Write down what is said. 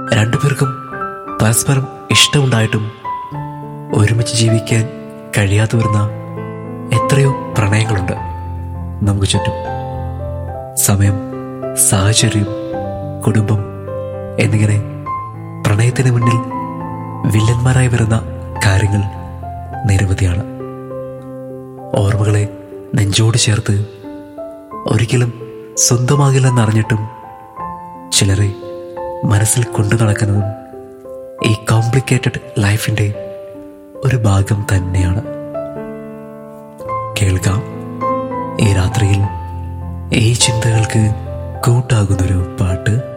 രണ്ടുപേർക്കും പരസ്പരം ഇഷ്ടമുണ്ടായിട്ടും ഒരുമിച്ച് ജീവിക്കാൻ കഴിയാതെ വരുന്ന എത്രയോ പ്രണയങ്ങളുണ്ട് നമുക്ക് ചുറ്റും സമയം സാഹചര്യം കുടുംബം എന്നിങ്ങനെ പ്രണയത്തിന് മുന്നിൽ വില്ലന്മാരായി വരുന്ന കാര്യങ്ങൾ നിരവധിയാണ് ഓർമ്മകളെ നെഞ്ചോട് ചേർത്ത് ഒരിക്കലും സ്വന്തമാകില്ലെന്നറിഞ്ഞിട്ടും ചിലരെ മനസ്സിൽ കൊണ്ടു നടക്കുന്നതും ഈ കോംപ്ലിക്കേറ്റഡ് ലൈഫിൻ്റെ ഒരു ഭാഗം തന്നെയാണ് കേൾക്കാം ഈ രാത്രിയിൽ ഈ ചിന്തകൾക്ക് കൂട്ടാകുന്നൊരു പാട്ട്